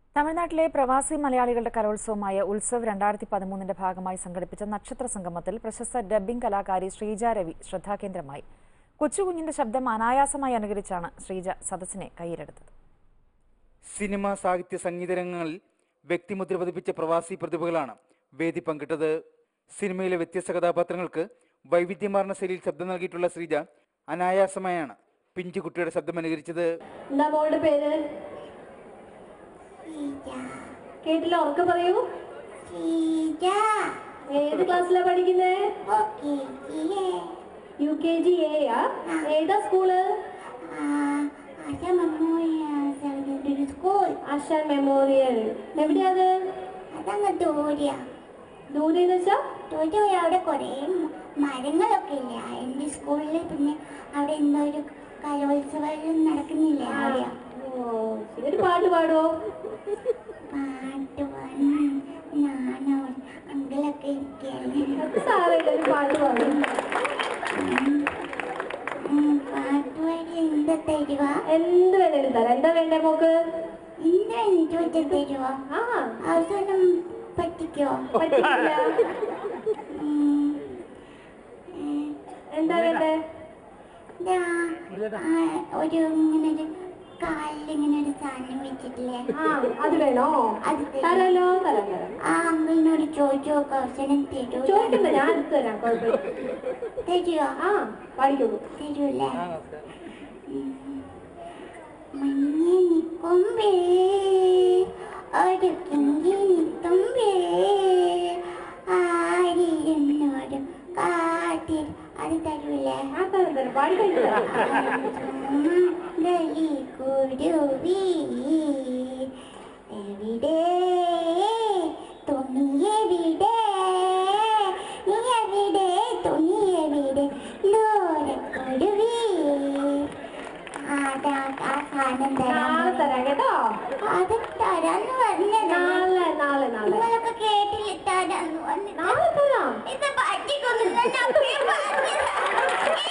തമിഴ്നാട്ടിലെ പ്രവാസി മലയാളികളുടെ കലോത്സവമായ ഉത്സവ് രണ്ടായിരത്തി പതിമൂന്നിന്റെ ഭാഗമായി സംഘടിപ്പിച്ച നക്ഷത്ര സംഗമത്തിൽ പ്രശസ്ത ഡബ്ബിംഗ് കലാകാരി ശ്രീജ രവി ശ്രദ്ധാകേന്ദ്രമായി കൊച്ചുകുഞ്ഞിന്റെ ശബ്ദം അനായാസമായി അനുകരിച്ചാണ് ശ്രീജ സദസ്സിനെ കയ്യിലെടുത്തത് സിനിമ സാഹിത്യ സംഗീത രംഗങ്ങളിൽ വ്യക്തിമുദ്ര പതിപ്പിച്ച പ്രവാസി പ്രതിഭകളാണ് വേദി പങ്കിട്ടത് സിനിമയിലെ വ്യത്യസ്ത കഥാപാത്രങ്ങൾക്ക് വൈവിധ്യമാർന്ന ശൈലിയിൽ ശബ്ദം നൽകിയിട്ടുള്ള ശ്രീജ അനായാസമായാണ് പിഞ്ചുകുട്ടിയുടെ ശബ്ദം അനുകരിച്ചത് എന്താ മോളുടെ പേര് കേട്ടില്ല ഉറക്കെ പറയൂ ഏത് ക്ലാസ്സിലാ പഠിക്കുന്നേ യു കെ ജി എയാ ഏതാ സ്കൂള് സ്കൂൾ ആശാൻ മെമ്മോറിയൽ എവിടെയാത് അതങ്ങ് ദൂരെയാ ദൂരെ വെച്ചാ ദൂരെ അവിടെ കുറേ മ- മരങ്ങളൊക്കെ ഇല്ലേ എൻ്റെ സ്കൂളിൽ പിന്നെ അവിടെ എന്തോ ഒരു കലോത്സവം നടക്കുന്നില്ലേ അവിടെയാ ഓ ശരി. ഒരു പാട്ട് പാടുവോ പാട്ട് പാടും ഞാനോ അങ്കിളൊക്കെ ഇരിക്കുകയല്ലേ അത് സാരമില്ല ഒരു പാട്ട് പാടും ഉം, പാട്ട് പാടി എന്താ തരുക എന്ത് വേണേലും തരാം എന്താ വേണ്ടേ മോക്ക് എന്താ എനിക്ക് വെച്ചാൽ തരുക ആ അവസാനം പറ്റിക്കോ പറ്റില്ല ഉം, ഏ, എന്താ വേണ്ടേ ഇതാ, ആ, ഒരു ഇങ്ങനെ ഒരു കാലിൽ ഇങ്ങനെ ഒരു സാധനം വെച്ചിട്ടില്ലേ ആ അത് വേണോ അത് തരും. തരാലോ തരാം തരാം ആ അങ്കിളിനോട് ചോദിച്ചു നോക്കാം അവസാനം തരൂ ചോദിക്കണ്ട ഞാൻ എടുത്തു തരാം കുഴപ്പമില്ല തരുവോ ആ പാടിക്കോളൂ തരൂല്ലേ മഞ്ഞ നിക്കുമ്പേ ഒരു കിങ്കി നിത്തുമ്പേ ആരിരുന്നോടും കാട്ടിൽ അത് തരൂലേ ആ തരാം തരാം പാടിക്കഴിഞ്ഞു തരാം ഗലി കുരുവി എവിടെ തുണി എവിടെ നീ എവിടെ തുണി എവിടെ ദൂരക്കുരുവി അതാ ആ സാധനം നാളെ തരാൻ തരാം കേട്ടോ അത് തരാന്ന് പറഞ്ഞത് നാളെ നാളെ നാളെ നിങ്ങളൊക്കെ കേട്ടില്ല തരാന്ന് പറഞ്ഞത് നാളെ തരാം ഇത് പറ്റിക്കൊന്നും